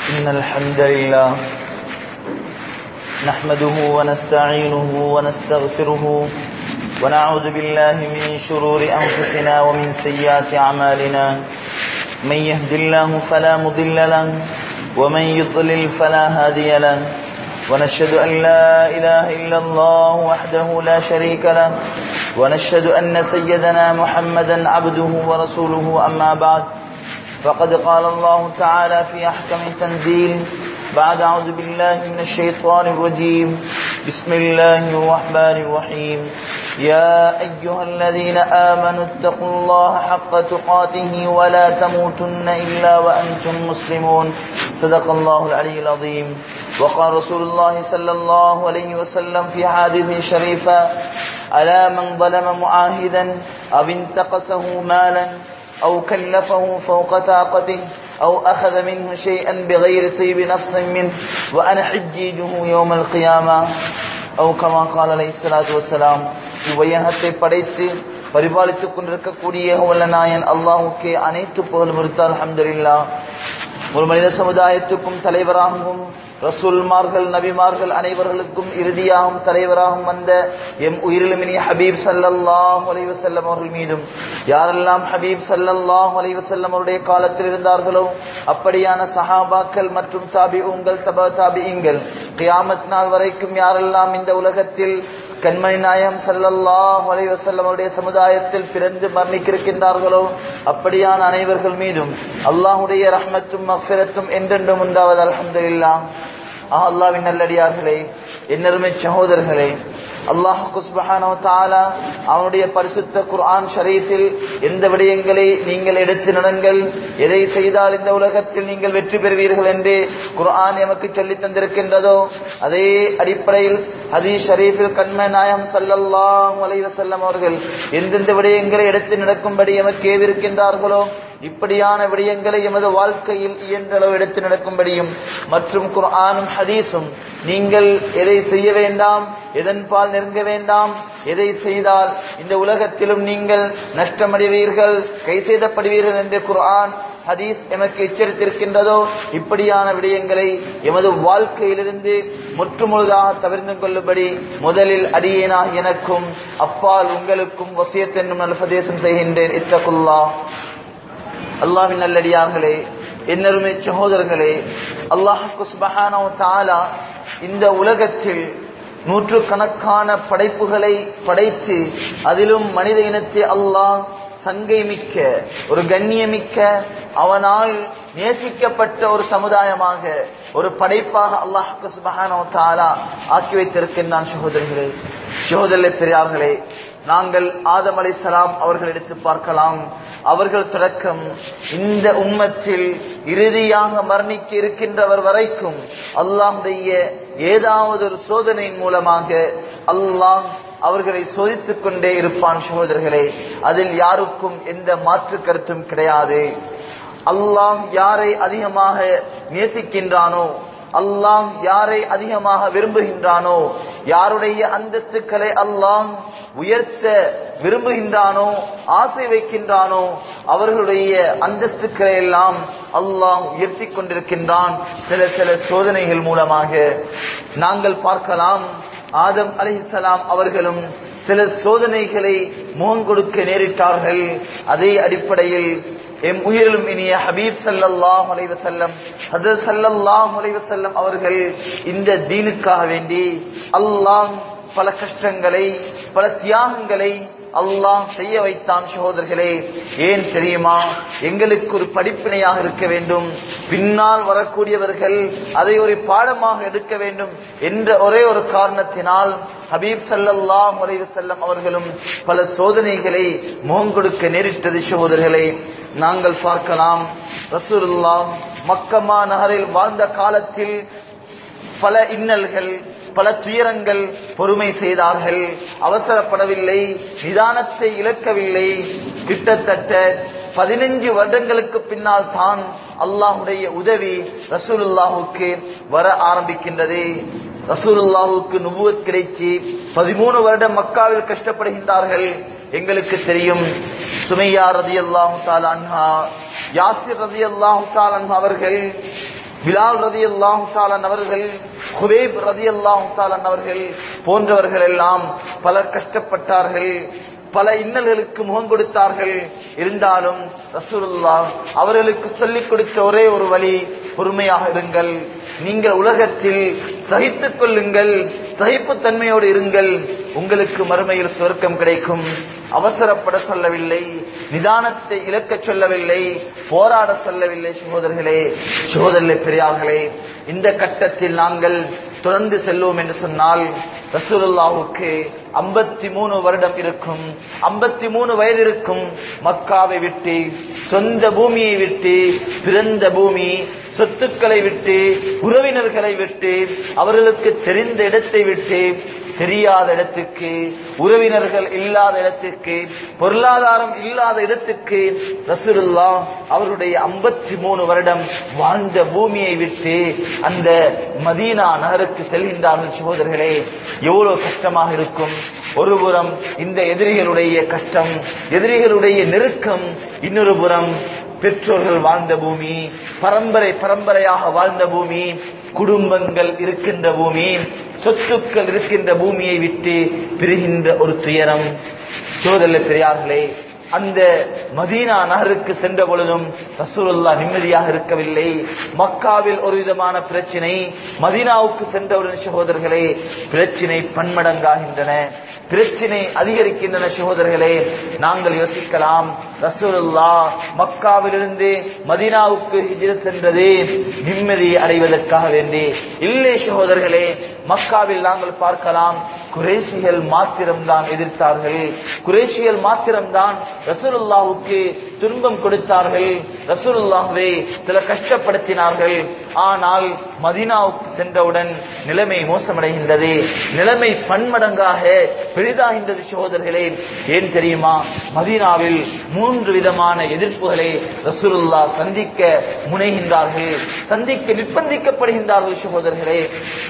إن الحمد لله نحمده ونستعينه ونستغفره ونعوذ بالله من شرور أنفسنا ومن سيئات أعمالنا من يهد الله فلا مضل له ومن يضلل فلا هادي له ونشهد أن لا إله إلا الله وحده لا شريك له ونشهد أن سيدنا محمدا عبده ورسوله أما بعد فقد قال الله تعالى في أحكم تنزيل بعد أعوذ بالله من الشيطان الرجيم بسم الله الرحمن الرحيم يا أيها الذين آمنوا اتقوا الله حق تقاته ولا تموتن إلا وأنتم مسلمون صدق الله العلي العظيم وقال رسول الله صلى الله عليه وسلم في حادث شريفة ألا من ظلم معاهدا أو انتقصه مالا أو كلفه فوق طاقته أو أخذ منه شيئا بغير طيب نفس منه وأنا حجيجه يوم القيامة أو كما قال عليه الصلاة والسلام இவ்வையகத்தை படைத்து பரிபாலித்துக் கொண்டிருக்கக்கூடிய வல்ல நாயன் அல்லாஹுக்கே அனைத்து புகழ் முறுத்தால் அஹமதுல்லா ஒரு மனித சமுதாயத்துக்கும் தலைவராகவும் ரசூல்மார்கள் நபிமார்கள் அனைவர்களுக்கும் இறுதியாகவும் தலைவராகவும் வந்த எம் உயிரிலுமினி ஹபீப் சல்லல்லாஹ் அலைவசல்லம் அவர்கள் மீதும் யாரெல்லாம் ஹபீப் சல்லல்லாஹ் அலைவசல்லம் அவருடைய காலத்தில் இருந்தார்களோ அப்படியான சஹாபாக்கள் மற்றும் தாபி உங்கள் தப தாபிங்கள் கியாமத் நாள் வரைக்கும் யாரெல்லாம் இந்த உலகத்தில் கண்மணி நாயம் சல்லல்லாஹ் அலைவசல்லம் அவருடைய சமுதாயத்தில் பிறந்து மரணிக்கிருக்கின்றார்களோ அப்படியான அனைவர்கள் மீதும் அல்லாஹுடைய ரஹ்மத்தும் மஃபிரத்தும் என்றென்றும் உண்டாவது அலமதுல்லா அல்லாவின் நல்லடியார்களே என்னருமை சகோதரர்களே அல்லாஹ் குஸ்பஹானோ தாலா அவனுடைய பரிசுத்த குர்ஆன் ஷரீஃபில் எந்த விடயங்களை நீங்கள் எடுத்து நடங்கள் எதை செய்தால் இந்த உலகத்தில் நீங்கள் வெற்றி பெறுவீர்கள் என்று குர்ஆன் எமக்கு சொல்லி தந்திருக்கின்றதோ அதே அடிப்படையில் ஹதீஸ் ஷரீஃபில் கண்ம நாயம் சல்லல்லாஹ் அலைவசல்லம் அவர்கள் எந்தெந்த விடயங்களை எடுத்து நடக்கும்படி எமக்கு ஏவிருக்கின்றார்களோ இப்படியான விடயங்களை எமது வாழ்க்கையில் இயன்றளவு எடுத்து நடக்கும்படியும் மற்றும் குர்ஆனும் ஹதீஸும் நீங்கள் எதை செய்ய வேண்டாம் எதன் பால் நெருங்க வேண்டாம் எதை செய்தால் இந்த உலகத்திலும் நீங்கள் நஷ்டமடைவீர்கள் கை செய்தப்படுவீர்கள் என்று குர்ஆன் ஹதீஸ் எமக்கு எச்சரித்திருக்கின்றதோ இப்படியான விடயங்களை எமது வாழ்க்கையிலிருந்து முற்றுமுழுதாக தவிர்த்து கொள்ளும்படி முதலில் அடியேனாக எனக்கும் அப்பால் உங்களுக்கும் வசியத் என்னும் நல்லபதேசம் செய்கின்றேன் இத்தகுல்லா அல்லாவின் நல்லடியார்களே என்னருமே சகோதரர்களே அல்லாஹுக்கு சுபஹானோ தாலா இந்த உலகத்தில் நூற்றுக்கணக்கான படைப்புகளை படைத்து அதிலும் மனித இனத்தை அல்லாஹ் சங்கை மிக்க ஒரு கண்ணியமிக்க அவனால் நேசிக்கப்பட்ட ஒரு சமுதாயமாக ஒரு படைப்பாக அல்லாஹுக்கு சுபஹானோ தாலா ஆக்கி வைத்திருக்கின்றான் சகோதரர்களே சகோதரர்களே பெரியார்களே நாங்கள் ஆதம் அலை சலாம் அவர்கள் எடுத்து பார்க்கலாம் அவர்கள் தொடக்கம் இந்த உம்மத்தில் இறுதியாக மரணிக்க இருக்கின்றவர் வரைக்கும் அல்லாஹுடைய ஏதாவது ஒரு சோதனையின் மூலமாக அல்லாஹ் அவர்களை சோதித்துக் கொண்டே இருப்பான் சகோதரர்களே அதில் யாருக்கும் எந்த மாற்று கருத்தும் கிடையாது அல்லாஹ் யாரை அதிகமாக நேசிக்கின்றானோ அல்லாஹ் யாரை அதிகமாக விரும்புகின்றானோ யாருடைய அந்தஸ்துக்களை அல்லாஹ் உயர்த்த விரும்புகின்றானோ ஆசை வைக்கின்றானோ அவர்களுடைய அந்தஸ்துக்களை எல்லாம் அல்லாஹ் உயர்த்தி கொண்டிருக்கின்றான் சில சில சோதனைகள் மூலமாக நாங்கள் பார்க்கலாம் ஆதம் அலிசலாம் அவர்களும் சில சோதனைகளை முகம் கொடுக்க நேரிட்டார்கள் அதே அடிப்படையில் எம் உயிரிலும் இனிய ஹபீப் சல்லாஹ் அலைவசல்லம் ஹசரத் சல்லல்லாஹ் அலைவசல்லம் அவர்கள் இந்த தீனுக்காக வேண்டி அல்லாஹ் பல கஷ்டங்களை பல தியாகங்களை அல்லாஹ் செய்ய வைத்தான் சகோதரர்களே ஏன் தெரியுமா எங்களுக்கு ஒரு படிப்பினையாக இருக்க வேண்டும் பின்னால் வரக்கூடியவர்கள் அதை ஒரு பாடமாக எடுக்க வேண்டும் என்ற ஒரே ஒரு காரணத்தினால் ஹபீப் சல்லல்லாஹ் முறைவு செல்லம் அவர்களும் பல சோதனைகளை முகம் கொடுக்க நேரிட்டது சகோதரர்களே நாங்கள் பார்க்கலாம் ரசூலுல்லா மக்கமா நகரில் வாழ்ந்த காலத்தில் பல இன்னல்கள் பல துயரங்கள் பொறுமை செய்தார்கள் அவசரப்படவில்லை நிதானத்தை இழக்கவில்லை கிட்டத்தட்ட பதினஞ்சு வருடங்களுக்கு பின்னால் தான் அல்லாஹுடைய உதவி ரசூலுல்லாஹுக்கு வர ஆரம்பிக்கின்றது ரசூலுல்லாஹுக்கு நுபுவத் கிடைச்சி பதிமூணு வருடம் மக்காவில் கஷ்டப்படுகின்றார்கள் எங்களுக்கு தெரியும் சுமையா ரதி அல்லாஹு அன்ஹா யாசிர் ரதி அல்லாஹு அன்ஹா அவர்கள் பிலால் ரதி அல்லாஹாலன் அவர்கள் ஹுபேப் ரதி அல்லாஹாலன் அவர்கள் போன்றவர்கள் எல்லாம் பலர் கஷ்டப்பட்டார்கள் பல இன்னல்களுக்கு முகம் கொடுத்தார்கள் இருந்தாலும் ரசூலுல்லா அவர்களுக்கு சொல்லிக் கொடுத்த ஒரே ஒரு வழி பொறுமையாக இருங்கள் நீங்கள் உலகத்தில் சகித்துக் கொள்ளுங்கள் சகிப்புத்தன்மையோடு இருங்கள் உங்களுக்கு மறுமையில் சுவர்க்கம் கிடைக்கும் அவசரப்பட சொல்லவில்லை நிதானத்தை இழக்க சொல்லவில்லை போராட சொல்லவில்லை சகோதரர்களே சகோதரர்களே பெரியார்களே இந்த கட்டத்தில் நாங்கள் தொடர்ந்து செல்வோம் என்று சொன்னால் ரசூலுல்லாவுக்கு ஐம்பத்தி மூணு வருடம் இருக்கும் ஐம்பத்தி மூணு வயது இருக்கும் மக்காவை விட்டு சொந்த பூமியை விட்டு பிறந்த பூமி சொத்துக்களை விட்டு உறவினர்களை விட்டு அவர்களுக்கு தெரிந்த இடத்தை விட்டு தெரியாத இடத்துக்கு உறவினர்கள் இல்லாத இடத்துக்கு பொருளாதாரம் இல்லாத இடத்துக்கு ரசூலுல்லா அவருடைய ஐம்பத்தி மூணு வருடம் வாழ்ந்த பூமியை விட்டு அந்த மதீனா நகருக்கு செல்கின்றார்கள் சகோதரர்களே எவ்வளவு கஷ்டமாக இருக்கும் ஒருபுறம் இந்த எதிரிகளுடைய கஷ்டம் எதிரிகளுடைய நெருக்கம் இன்னொரு புறம் பெற்றோர்கள் வாழ்ந்த பூமி பரம்பரை பரம்பரையாக வாழ்ந்த பூமி குடும்பங்கள் இருக்கின்ற பூமி சொத்துக்கள் இருக்கின்ற பூமியை விட்டு பிரிகின்ற ஒரு துயரம் சோதல்ல பெரியார்களே அந்த மதீனா நகருக்கு சென்ற பொழுதும் ரசூலுல்லா நிம்மதியாக இருக்கவில்லை மக்காவில் ஒரு விதமான பிரச்சினை மதீனாவுக்கு சென்றவுடன் சகோதரர்களே பிரச்சினை பன்மடங்காகின்றன பிரச்சினை அதிகரிக்கின்றன சகோதரர்களே நாங்கள் யோசிக்கலாம் ரசூலுல்லா மக்காவிலிருந்து மதீனாவுக்கு ஹிஜ்ர சென்றது நிம்மதி அடைவதற்காக வேண்டி இல்லை சகோதரர்களே மக்காவில் நாங்கள் பார்க்கலாம் குரேஷிகள் மாத்திரம்தான் எதிர்த்தார்கள் குரேஷிகள் மாத்திரம்தான் ரசூலுல்லாவுக்கு துன்பம் கொடுத்தார்கள் ரசூலுல்லாவை சில கஷ்டப்படுத்தினார்கள் ஆனால் மதீனாவுக்கு சென்றவுடன் நிலைமை மோசமடைகின்றது நிலைமை பன்மடங்காக பெரிதாகின்றது சகோதரர்களே ஏன் தெரியுமா மதீனாவில் மூன்று விதமான எதிர்ப்புகளை ரசூலுல்லா சந்திக்க முனைகின்றார்கள் சந்திக்க நிர்பந்திக்கப்படுகின்றார்கள் சகோதரர்களே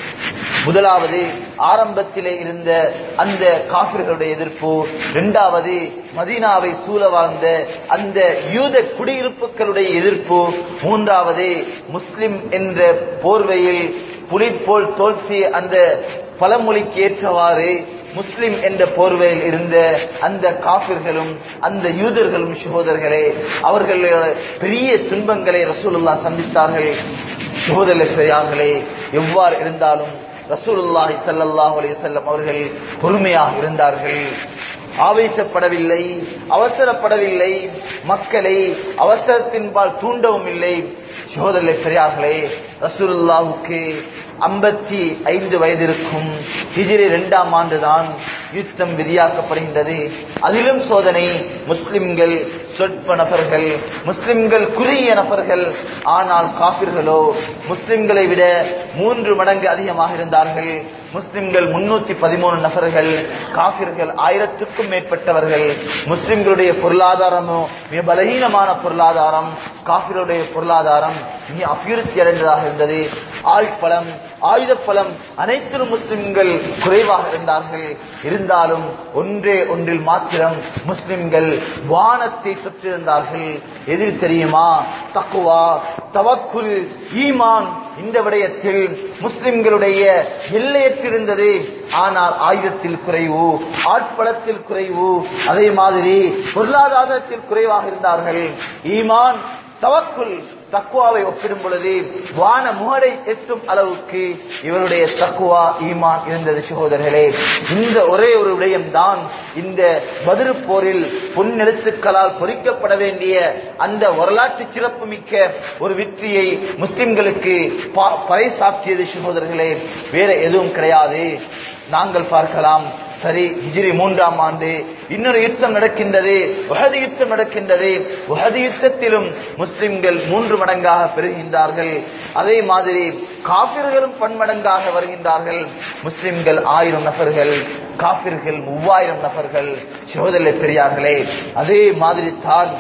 முதலாவது ஆரம்பத்திலே இருந்த அந்த காபிர்களுடைய எதிர்ப்பு இரண்டாவது மதீனாவை சூழ வாழ்ந்த அந்த யூத குடியிருப்புகளுடைய எதிர்ப்பு மூன்றாவது முஸ்லிம் என்ற போர்வையில் புலி போல் தோல்த்தி அந்த பழமொழிக்கு ஏற்றவாறு முஸ்லிம் என்ற போர்வையில் இருந்த அந்த காபிர்களும் அந்த யூதர்களும் சகோதரர்களே அவர்கள் பெரிய துன்பங்களை ரசூலுல்லா சந்தித்தார்கள் சகோதர பெரியார்களே எவ்வாறு இருந்தாலும் ரசூலுல்லாஹி ஸல்லல்லாஹு அலைஹி வஸல்லம் அவர்கள் பொறுமையாக இருந்தார்கள் ஆவேசப்படவில்லை அவசரப்படவில்லை மக்களை அவசரத்தின்பால் தூண்டவும் இல்லை சகோதரர்களே பெரியார்களே ரசூலுல்லாவுக்கு ஐம்பத்தி ஐந்து வயது இருக்கும் ஹிஜிரி இரண்டாம் ஆண்டுதான் யுத்தம் விதியாக்கப்படுகின்றது அதிலும் சோதனை முஸ்லிம்கள் சொற்ப நபர்கள் முஸ்லிம்கள் குறுகிய நபர்கள் ஆனால் காபிர்களோ முஸ்லிம்களை விட மூன்று மடங்கு அதிகமாக இருந்தார்கள் முஸ்லிம்கள் முன்னூத்தி பதிமூணு நபர்கள் காபிர்கள் ஆயிரத்துக்கும் மேற்பட்டவர்கள் முஸ்லிம்களுடைய பொருளாதாரமோ மிக பலகீனமான பொருளாதாரம் காபிர்களுடைய பொருளாதாரம் மிக அபிவிருத்தி அடைந்ததாக இருந்தது ஆழ்பலம் ஆயுதப்பலம் அனைத்திலும் முஸ்லிம்கள் குறைவாக இருந்தார்கள் இருந்தாலும் ஒன்றே ஒன்றில் மாத்திரம் முஸ்லிம்கள் வானத்தை தொற்றிருந்தார்கள் எதிர் தெரியுமா தக்குவா தவக்குல் ஈமான் இந்த விடயத்தில் முஸ்லிம்களுடைய எல்லையற்றிருந்தது ஆனால் ஆயுதத்தில் குறைவு ஆட்பலத்தில் குறைவு அதே மாதிரி பொருளாதாரத்தில் குறைவாக இருந்தார்கள் ஈமான் தவக்குல் தக்குவாவை ஒப்பிடும் பொழுது வான முகடை எட்டும் அளவுக்கு இவருடைய தக்குவா ஈமான் இருந்தது சகோதரர்களே இந்த ஒரே ஒரு விடயம்தான் இந்த பதிரு போரில் பொன்னெழுத்துக்களால் பொறிக்கப்பட வேண்டிய அந்த வரலாற்று சிறப்பு மிக்க ஒரு வெற்றியை முஸ்லிம்களுக்கு பா- பறைசாற்றியது சகோதரர்களே வேற எதுவும் கிடையாது நாங்கள் பார்க்கலாம் சரி ஹிஜ்ரி மூன்றாம் ஆண்டு இன்னொரு யுத்தம் நடக்கின்றது உஹது யுத்தம் நடக்கின்றது உஹது யுத்தத்திலும் முஸ்லிம்கள் மூன்று மடங்காக பெறுகின்றார்கள் அதே மாதிரி காபிர்களும் பன்மடங்காக வருகின்றார்கள் முஸ்லிம்கள் ஆயிரம் நபர்கள் காபிர்கள் மூவாயிரம் நபர்கள் சகோதர பெரியார்களே அதே மாதிரி தான்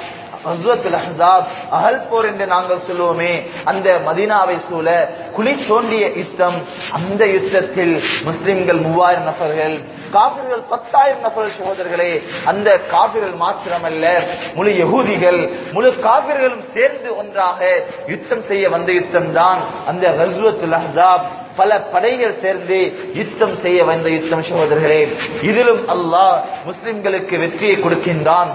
ஹஸ்வத்துல் அஹ்ஸாப் அகல் போர் என்று நாங்கள் சொல்லுவோமே அந்த மதீனாவை சூழ குழி தோண்டிய யுத்தம் அந்த யுத்தத்தில் முஸ்லிம்கள் மூவாயிரம் நபர்கள் காபிர்கள் பத்தாயிரம் நபர்கள் சகோதரர்களே அந்த காபிர்கள் மாத்திரமல்ல முழு யகூதிகள் முழு காபிர்களும் சேர்ந்து ஒன்றாக யுத்தம் செய்ய வந்த யுத்தம் தான் அந்த ரஸ்வத்துல் அஹ்ஸாப் பல படைகள் சேர்ந்து யுத்தம் செய்ய வந்த யுத்தம் சகோதரர்களே இதிலும் அல்லாஹ் முஸ்லிம்களுக்கு வெற்றியை கொடுக்கின்றான்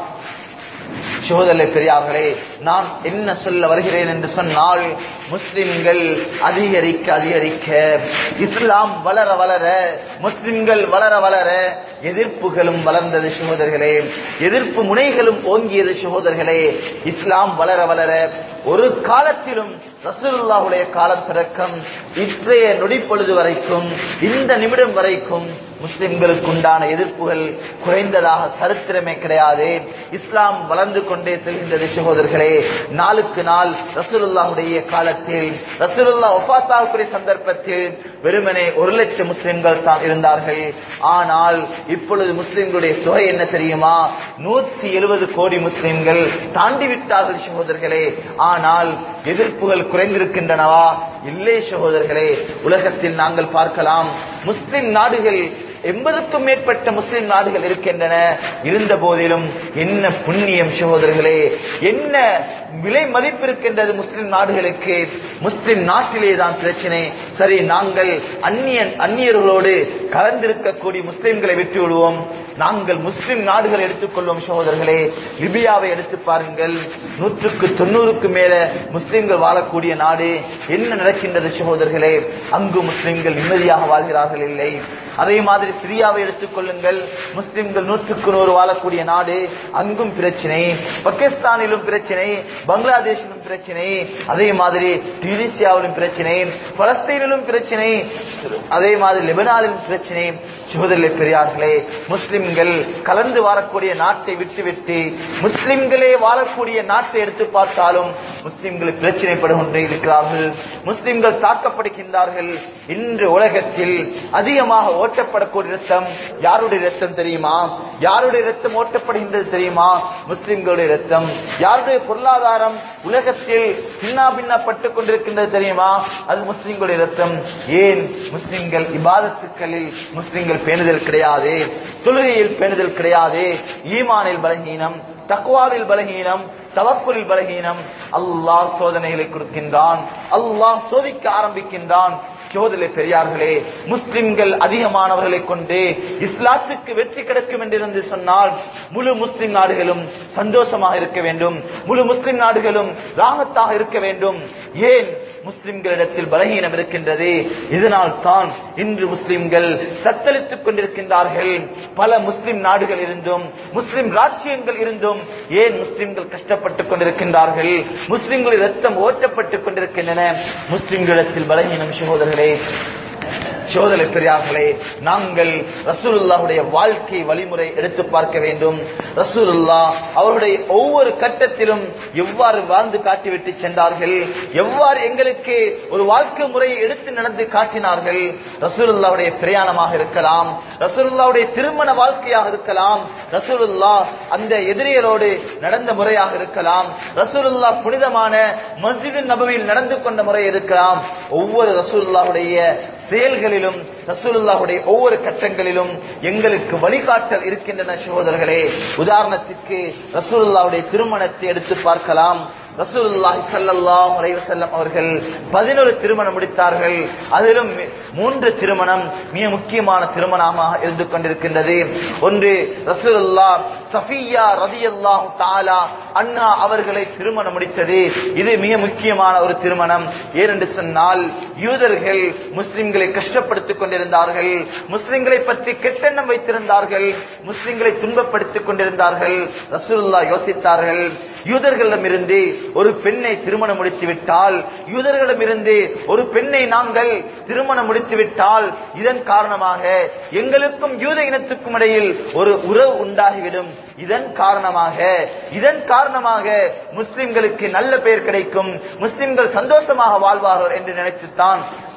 சகோதரர்களே பெரியார்களே நான் என்ன சொல்ல வருகிறேன் என்று சொன்னால் முஸ்லிம்கள் அதிகரிக்க அதிகரிக்க இஸ்லாம் வளர வளர முஸ்லிம்கள் வளர வளர எதிர்ப்புகளும் வளர்ந்தது சகோதரர்களே எதிர்ப்பு முனைகளும் ஓங்கியது சகோதரர்களே இஸ்லாம் வளர வளர ஒரு காலத்திலும் ரசூலுல்லாஹுடைய காலம் தொடக்கம் இன்றைய நொடிப்பொழுது வரைக்கும் இந்த நிமிடம் வரைக்கும் முஸ்லிம்களுக்கு உண்டான எதிர்ப்புகள் குறைந்ததாக சரித்திரமே கிடையாது இஸ்லாம் வளர்ந்து கொண்டே செல்கின்றது சகோதரர்களே நாளுக்கு நாள் ரசூலுல்லாஹுடைய காலத்தில் ரசூலுல்லா ஒஃபாத்தாவுக்குரிய சந்தர்ப்பத்தில் வெறுமனே ஒரு லட்சம் முஸ்லிம்கள் தான் இருந்தார்கள் ஆனால் இப்பொழுது முஸ்லிம்களுடைய தொகை என்ன தெரியுமா நூத்தி எழுபது கோடி முஸ்லிம்கள் தாண்டி விட்டார்கள் சகோதரர்களே ஆனால் எதிர்ப்புகள் குறைந்திருக்கின்றனவா இல்லை சகோதரர்களே உலகத்தில் நாங்கள் பார்க்கலாம் முஸ்லிம் நாடுகள் எண்பதுக்கும் மேற்பட்ட முஸ்லிம் நாடுகள் இருக்கின்றன இருந்த போதிலும் என்ன புண்ணியம் சகோதரர்களே என்ன விலை மதிப்பு இருக்கின்றது முஸ்லிம் நாடுகளுக்கு முஸ்லிம் நாட்டிலே தான் பிரச்சனை சரி நாங்கள் அந்நியன் அந்நியர்களோடு கலந்திருக்கக்கூடிய முஸ்லிம்களை விட்டு விடுவோம் நாங்கள் முஸ்லிம் நாடுகளை எடுத்துக்கொள்வோம் சகோதரர்களே லிபியாவை எடுத்து பாருங்கள் நூற்றுக்கு தொண்ணூறுக்கு மேல முஸ்லிம்கள் வாழக்கூடிய நாடு என்ன நடக்கின்றது சகோதரர்களே அங்கு முஸ்லிம்கள் நிம்மதியாக வாழ்கிறார்கள் இல்லை அதே மாதிரி சிரியாவை எடுத்துக்கொள்ளுங்கள் முஸ்லிம்கள் நூற்றுக்கு நூறு வாழக்கூடிய நாடு அங்கும் பிரச்சனை பாகிஸ்தானிலும் பிரச்சனை பங்களாதேஷிலும் பிரச்சனை அதே மாதிரி டியூனிசியாவிலும் பிரச்சனை பலஸ்தீனிலும் பிரச்சனை அதே மாதிரி லெபனானிலும் பிரச்சனை சகோதரர்களே பெரியார்களே முஸ்லிம்கள் கலந்து வாழக்கூடிய நாட்டை விட்டுவிட்டு முஸ்லிம்களே வாழக்கூடிய நாட்டை எடுத்து பார்த்தாலும் முஸ்லிம்கள் பிரச்சனைப்படுகின்றே இருக்கிறார்கள் முஸ்லிம்கள் தாக்கப்படுகின்றார்கள் இன்று உலகத்தில் அதிகமாக ஓட்டப்படக்கூடிய ரத்தம் யாருடைய ரத்தம் தெரியுமா யாருடைய ரத்தம் ஓட்டப்படுகின்றது தெரியுமா முஸ்லிம்களுடைய ரத்தம் யாருடைய பொருளாதாரம் உலகத்தில் சின்னாபின்னப்பட்டுக் கொண்டிருக்கின்றது தெரியுமா அது முஸ்லிம்களுடைய ரத்தம் ஏன் முஸ்லிம்கள் இபாதத்துக்களில் முஸ்லிம்கள் பேணுதல் கிடையாது தொழுகையில் பேணுதல் கிடையாது ஈமானில் பலகீனம் தக்குவாவில் பலகீனம் தவக்குலில் பலகீனம் அல்லாஹ் சோதனைகளை கொடுக்கின்றான் அல்லாஹ் சோதிக்க ஆரம்பிக்கின்றான் சோதனை பெரியார்களே முஸ்லிம்கள் அதிகமானவர்களை கொண்டு இஸ்லாத்துக்கு வெற்றி கிடைக்கும் என்று சொன்னால் முழு முஸ்லிம் நாடுகளும் சந்தோஷமாக இருக்க வேண்டும் முழு முஸ்லிம் நாடுகளும் ராகத்தாக இருக்க வேண்டும் ஏன் முஸ்லிம்களிடத்தில் பலகீனம் இருக்கின்றது இதனால் தான் இன்று முஸ்லிம்கள் தத்தளித்துக் கொண்டிருக்கின்றார்கள் பல முஸ்லிம் நாடுகள் இருந்தும் முஸ்லிம் ராஜ்யங்கள் இருந்தும் ஏன் முஸ்லிம்கள் கஷ்டப்பட்டுக் கொண்டிருக்கின்றார்கள் முஸ்லிம்களின் ரத்தம் ஓட்டப்பட்டுக் கொண்டிருக்கின்றன முஸ்லிம்களிடத்தில் பலகீனம் சகோதரர்களே சோதனை பெரியார்களே நாங்கள் ரசூலுல்லாவுடைய வாழ்க்கை வழிமுறை எடுத்து பார்க்க வேண்டும் ரசூலுல்லா அவருடைய ஒவ்வொரு கட்டத்திலும் எவ்வாறு வாழ்ந்து காட்டிவிட்டு சென்றார்கள் எவ்வாறு எங்களுக்கு ஒரு வாழ்க்கை முறையை எடுத்து நடந்து காட்டினார்கள் ரசூலுல்லாவுடைய பிரயாணமாக இருக்கலாம் ரசூலுல்லாவுடைய திருமண வாழ்க்கையாக இருக்கலாம் ரசூலுல்லா அந்த எதிரியரோடு நடந்த முறையாக இருக்கலாம் ரசூலுல்லா புனிதமான மஸ்ஜிது நபவியில் நடந்து கொண்ட முறை இருக்கலாம் ஒவ்வொரு ரசூலுல்லாவுடைய செயல்களிலும் ரசூலுல்லாஹுடைய ஒவ்வொரு கட்டங்களிலும் எங்களுக்கு வழிகாட்டல் இருக்கின்றன சகோதரர்களே உதாரணத்திற்கு ரசூலுல்லாவுடைய திருமணத்தை எடுத்து பார்க்கலாம் ரசூலுல்லாஹி ஸல்லல்லாஹு அலைஹி வஸல்லம் அவர்கள் 11 திருமணம் முடித்தார்கள் அதிலும் மூன்று திருமணம் மிக முக்கியமான திருமணமாக இருந்து கொண்டிருக்கின்றது ஒன்று ரசூலுல்லாஹ் சஃபியா ரலியல்லாஹு தஆலா அண்ணா அவர்களை திருமணம் முடித்தது இது மிக முக்கியமான ஒரு திருமணம் ஏனென்று சொன்னால் யூதர்கள் முஸ்லிம்களை கஷ்டப்படுத்திக் கொண்டிருந்தார்கள் முஸ்லிம்களை பற்றி கெட்டெண்ணம் வைத்திருந்தார்கள் முஸ்லிம்களை துன்பப்படுத்திக் கொண்டிருந்தார்கள் ரசூலுல்லாஹ் யோசித்தார்கள் யூதர்களிடமிருந்து ஒரு பெண்ணை திருமணம் முடித்து விட்டால் யூதர்களிடமிருந்து ஒரு பெண்ணை நாங்கள் திருமணம் முடித்து விட்டால் இதன் காரணமாக எங்களுக்கும் யூத இனத்துக்கும் இடையில் ஒரு உறவு உண்டாகிவிடும் இதன் காரணமாக இதன் காரணமாக முஸ்லிம்களுக்கு நல்ல பெயர் கிடைக்கும் முஸ்லிம்கள் சந்தோஷமாக வாழ்வார்கள் என்று நினைத்துத்தான்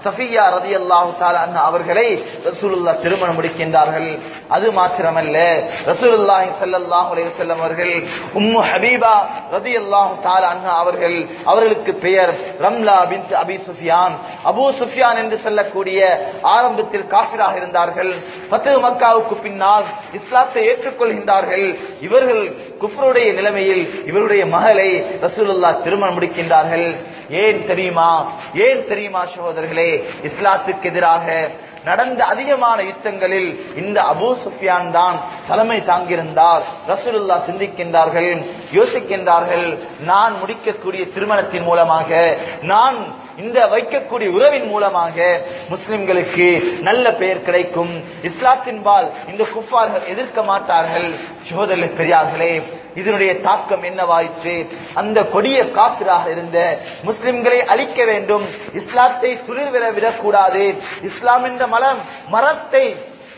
சஃபியா ரதியல்லாஹு தஆலா அன்ஹா அவர்களை ரசூலுல்லாஹ் திருமணம் முடிக்கின்றார்கள் அது மாத்திரமல்ல ரசூலுல்லாஹி ஸல்லல்லாஹு அலைஹி வஸல்லம் அவர்கள் உம்மு ஹபீபா ரதியல்லாஹு தஆலா அன்ஹா அவர்கள் அவர்களுக்கு பெயர் Ramla bint Abi Sufyan Abu Sufyan என்று சொல்லக்கூடிய ஆரம்பத்தில் காஃபிராக இருந்தார்கள் பத்து மக்காவுக்கு பின்னால் இஸ்லாத்தை ஏற்றுக்கொள்கின்றார்கள் இவர்கள் குஃப்ருடைய நிலைமையில் இவருடைய மகளை ரசூலுல்லாஹ் திருமணம் முடிக்கின்றார்கள் ஏன் தெரியுமா ஏன் தெரியுமா சகோதரர்களே இஸ்லாத்துக்கு எதிராக நடந்த அதிகமான யுத்தங்களில் இந்த அபூ சுஃபியான் தான் தலைமை தாங்கியிருந்தார் ரசூலுல்லாஹ் சிந்திக்கின்றார்கள் யோசிக்கின்றார்கள் நான் முடிக்கக்கூடிய திருமணத்தின் மூலமாக நான் இந்த வைக்கக்கூடிய உறவின் மூலமாக முஸ்லிம்களுக்கு நல்ல பெயர் கிடைக்கும் இஸ்லாத்தின்பால் இந்த குஃபார்கள் எதிர்க்க மாட்டார்கள் சோதரில் பெரியார்களே இதனுடைய தாக்கம் என்னவாயிற்று அந்த கொடிய காப்பிராக இருந்த முஸ்லிம்களை அழிக்க வேண்டும் இஸ்லாத்தை துளிர்விட விடக்கூடாது இஸ்லாம் என்ற மலம் மரத்தை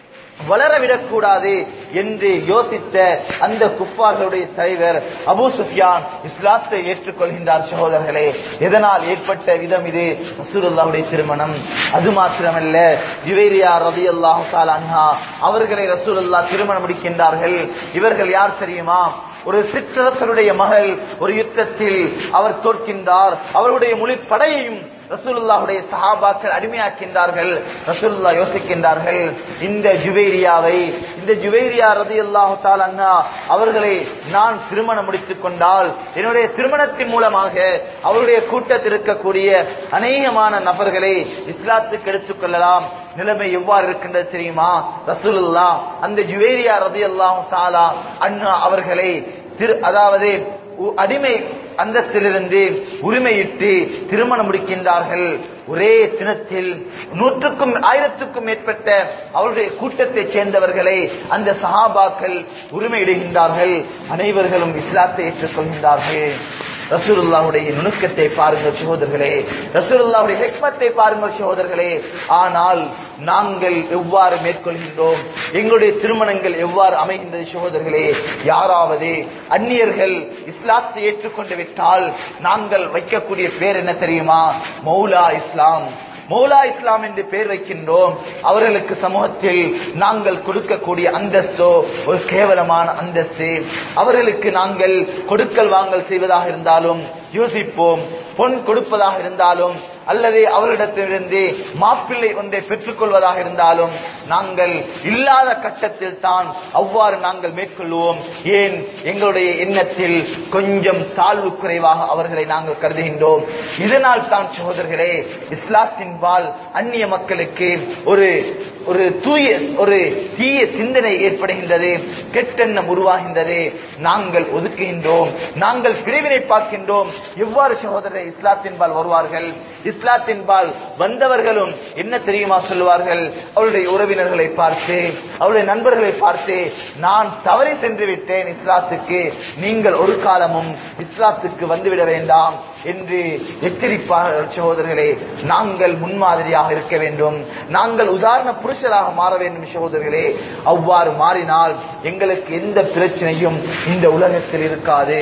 வளரவிடக்கூடாது என்று யோசித்த அந்த குஃபார்களுடைய தலைவர் அபூ சுஃபியான் இஸ்லாத்தை ஏற்றுக்கொள்கின்றார் சகோதரர்களே எதனால் ஏற்பட்ட விதம் இது ரசூலுல்லாஹுடைய திருமணம் அது மாத்திரமல்ல ஜுவேரியா ரலியல்லாஹு தஆலா அன்ஹா அவர்களை ரசூலுல்லாஹ் திருமணம் முடிக்கின்றார்கள் இவர்கள் யார் தெரியுமா ஒரு சிற்றரசருடைய மகள் ஒரு யுத்தத்தில் அவர் தோற்கின்றார் அவருடைய முழு படையையும் ரசூலுல்லாஹுடைய சஹாபாக்கள் அடிமையாக்கின்றார்கள் ரசூலுல்லாஹ் யோசிக்கின்றார்கள் இந்த ஜுவேரியாவை இந்த ஜுவேரியா ரதியல்லாஹு தஆலா அன்ஹா அவர்களை நான் திருமணம் முடித்துக் கொண்டால் என்னுடைய திருமணத்தின் மூலமாக அவருடைய கூட்டத்தில் இருக்கக்கூடிய அநேகமான நபர்களை இஸ்லாத்துக்கு எடுத்துக் கொள்ளலாம் நிலைமை எவ்வாறு இருக்கின்றது தெரியுமா ரசூலுல்லாஹ் அந்த ஜுவேரியா ரதியல்லாஹு தஆலா அன்ஹா அவர்களை திரு அதாவது உ- அடிமை அந்தஸ்திலிருந்து உரிமையிட்டு திருமணம் முடிக்கின்றார்கள் ஒரே தினத்தில் நூற்றுக்கும் ஆயிரத்துக்கும் மேற்பட்ட அவருடைய கூட்டத்தைச் சேர்ந்தவர்களை அந்த சஹாபாக்கள் உரிமையிடுகின்றார்கள் அனைவர்களும் இஸ்லாத்தை ஏற்றுக்கொள்கின்றார்கள் ரசூலுல்லாஹுடைய நுணுக்கத்தை பாருங்கள் சகோதரர்களே ரசூலுல்லாஹுடைய ஹெக்மத்தை பாருங்கள் சகோதரர்களே ஆனால் நாங்கள் எவ்வாறு மேற்கொள்கின்றோம் எங்களுடைய திருமணங்கள் எவ்வாறு அமைகின்றது சகோதரர்களே யாராவது அந்நியர்கள் இஸ்லாத்தை ஏற்றுக்கொண்டு விட்டால் நாங்கள் வைக்கக்கூடிய பேர் என்ன தெரியுமா மௌலா இஸ்லாம் மௌலா இஸ்லாம் என்று பெயர் வைக்கின்றோம் அவர்களுக்கு சமூகத்தில் நாங்கள் கொடுக்கக்கூடிய அந்தஸ்தோ ஒரு கேவலமான அந்தஸ்து அவர்களுக்கு நாங்கள் கொடுக்கல் வாங்கல் செய்வதாக இருந்தாலும் யோசிப்போம் பொன் கொடுப்பதாக இருந்தாலும் அல்லது அவர்களிடத்திலிருந்து மாப்பிள்ளை ஒன்றை பெற்றுக் கொள்வதாக இருந்தாலும் நாங்கள் இல்லாத கட்டத்தில் தான் அவ்வாறு நாங்கள் மேற்கொள்வோம் ஏன் எங்களுடைய எண்ணத்தில் கொஞ்சம் தாழ்வு குறைவாக அவர்களை நாங்கள் கருதுகின்றோம் இதனால் தான் சகோதரர்களே இஸ்லாத்தின்பால் அந்நிய மக்களுக்கு ஒரு ஒரு தூய ஒரு தீய சிந்தனை ஏற்படுகின்றது கெட்டெண்ணம் உருவாகின்றது நாங்கள் ஒதுக்குகின்றோம் நாங்கள் பிரிவினை பார்க்கின்றோம் எவ்வாறு சகோதரர் இஸ்லாத்தின்பால் வருவார்கள் இஸ்லாத்தின்பால் வந்தவர்களும் என்ன தெரியுமா சொல்லுவார்கள் அவருடைய உறவினர்களை பார்த்து அவருடைய நண்பர்களை பார்த்து நான் தவறி சென்று விட்டேன் இஸ்லாத்துக்கு நீங்கள் ஒரு காலமும் இஸ்லாத்துக்கு வந்துவிட வேண்டாம் என்று எச்சரிப்பார்கள் சகோதரர்களே நாங்கள் முன்மாதிரியாக இருக்க வேண்டும் நாங்கள் உதாரண புருஷராக மாற வேண்டும் சகோதரர்களே அவ்வாறு மாறினால் எங்களுக்கு எந்த பிரச்சனையும் இந்த உலகத்தில் இருக்காது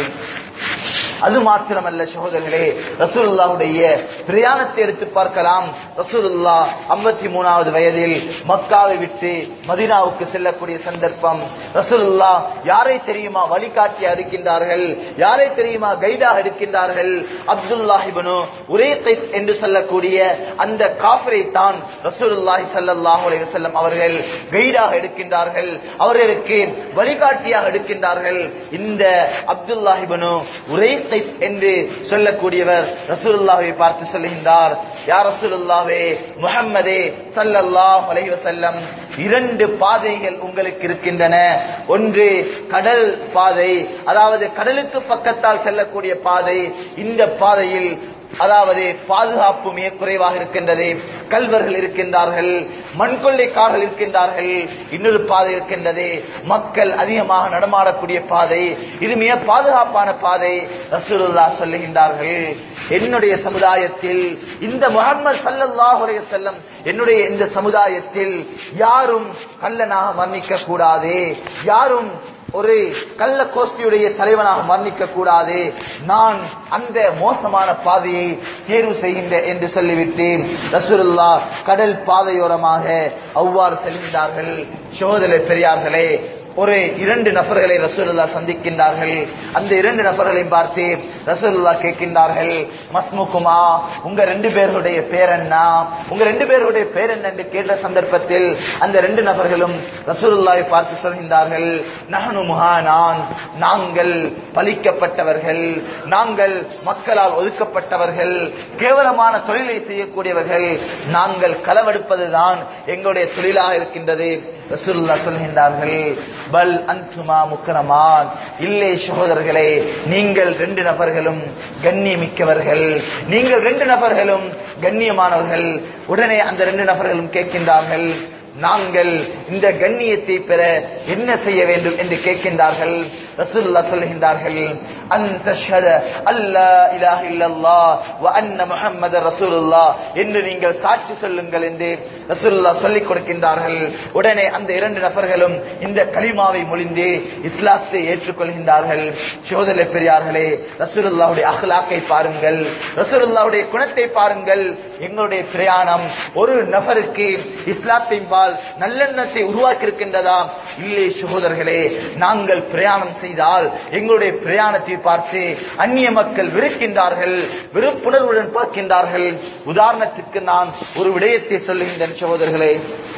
அது மாத்திரமல்ல சகோதரர்களே ரசூலுல்லாஹுடைய பிரயாணத்தை எடுத்து பார்க்கலாம் ரசூலுல்லா ஐம்பத்தி மூணாவது வயதில் மக்காவை விட்டு மதீனாவுக்கு செல்லக்கூடிய சந்தர்ப்பம் ரசூலுல்லா யாரை தெரியுமா வழிகாட்டி எடுக்கின்றார்கள் யாரை தெரியுமா கைடாக எடுக்கின்றார்கள் அப்துல்லாஹிபனு ஒரே என்று சொல்லக்கூடிய அந்த காஃபிரை தான் ரசூலுல்லாஹி ஸல்லல்லாஹு அலைஹி வஸல்லம் அவர்கள் கைடாக எடுக்கின்றார்கள் அவர்களுக்கு வழிகாட்டியாக எடுக்கின்றார்கள் இந்த அப்துல்லாஹிபனு ஒரே என்று சொல்லக்கூடியவர் ரசூலுல்லாஹை பார்த்து சொல்லுகின்றார் யார் ரசூலுல்லாவே முஹம்மதே ஸல்லல்லாஹு அலைஹி வஸல்லம் இரண்டு பாதைகள் உங்களுக்கு இருக்கின்றன ஒன்று கடல் பாதை அதாவது கடலுக்கு பக்கத்தால் செல்லக்கூடிய பாதை இந்த பாதையில் அதாவது பாதுகாப்பு மிக குறைவாக இருக்கின்றது கல்வர்கள் இருக்கின்றார்கள் மண்கொள்ளைக்காரர்கள் இருக்கின்றார்கள் இன்னொரு பாதை இருக்கின்றது மக்கள் அதிகமாக நடமாடக்கூடிய பாதை இது மிக பாதுகாப்பான பாதை ரசூலுல்லா சொல்லுகின்றார்கள் என்னுடைய சமுதாயத்தில் இந்த முகமது சல்லல்லாஹு அலைஹி வஸல்லம் என்னுடைய இந்த சமுதாயத்தில் யாரும் கல்லனாக மரணிக்க கூடாது யாரும் ஒரு கள்ள கோஷ்டியுடைய தலைவனாக மரணிக்க கூடாது நான் அந்த மோசமான பாதையை தேர்வு செய்கின்றேன் என்று சொல்லிவிட்டு ரசூலுல்லா கடல் பாதையோரமாக அவ்வாறு செல்கின்றார்கள் சோதனை பெரியார்களே ஒரு இரண்டு நபர்களை ரசூலுல்லா சந்திக்கின்றார்கள் அந்த இரண்டு நபர்களையும் பார்த்து ரசூலுல்லா கேட்கின்றார்கள் மஸ்முக்குமா உங்க ரெண்டு பேருடைய பேர் என்ன உங்க ரெண்டு பேருடைய பேர் என்ன என்று கேட்ட சந்தர்ப்பத்தில் அந்த ரெண்டு நபர்களும் ரசூலுல்லாவை பார்த்து சொல்கின்றார்கள் நஹனு முஹானான் நாங்கள் பலிக்கப்பட்டவர்கள் நாங்கள் மக்களால் ஒதுக்கப்பட்டவர்கள் கேவலமான தொழிலை செய்யக்கூடியவர்கள் நாங்கள் களவெடுப்பதுதான் எங்களுடைய தொழிலாக இருக்கின்றது ரசூலுல்லா சொல்கின்றார்கள் பல் அன்துமா முக்கரமான் இல்லை சகோதரர்களே நீங்கள் ரெண்டு நபர்களும் கண்ணியமிக்கவர்கள் நீங்கள் ரெண்டு நபர்களும் கண்ணியமானவர்கள் உடனே அந்த ரெண்டு நபர்களும் கேட்கின்றார்கள் நாங்கள் இந்த கண்ணியத்தை பெற என்ன செய்ய வேண்டும் என்று கேட்கின்றார்கள் ரசூலுல்லா சொல்லுகின்றார்கள் அன் தஷ்ஹத அல்லா இலாஹ இல்லல்லாஹ் வ அன்ன முஹம்மது ரசூலுல்லாஹ் என்று நீங்கள் சாட்சி சொல்லுங்கள் என்று ரசூலுல்லா சொல்லிக் கொடுக்கின்றார்கள் உடனே அந்த இரண்டு நபர்களும் இந்த கலிமாவை மொழிந்து இஸ்லாத்தை ஏற்றுக்கொள்கின்றார்கள் சோதனை பெரியார்களே ரசூலுல்லாவுடைய அஹ்லாக்கை பாருங்கள் ரசூலுல்லாவுடைய குணத்தை பாருங்கள் எங்களுடைய பிரயாணம் ஒரு நபருக்கு இஸ்லாத்தின் பால் நல்லெண்ணத்தை உருவாக்கி இருக்கின்றதா இல்லை சகோதரர்களே நாங்கள் பிரயாணம் செய்தால் எங்களுடைய பிரயாணத்தை பார்த்து அந்நிய மக்கள் வெறுக்கின்றார்கள் வெறுப்புணர்வுடன் பார்க்கின்றார்கள் உதாரணத்துக்கு நான் ஒரு விடயத்தை சொல்லுகின்றேன் சகோதரர்களே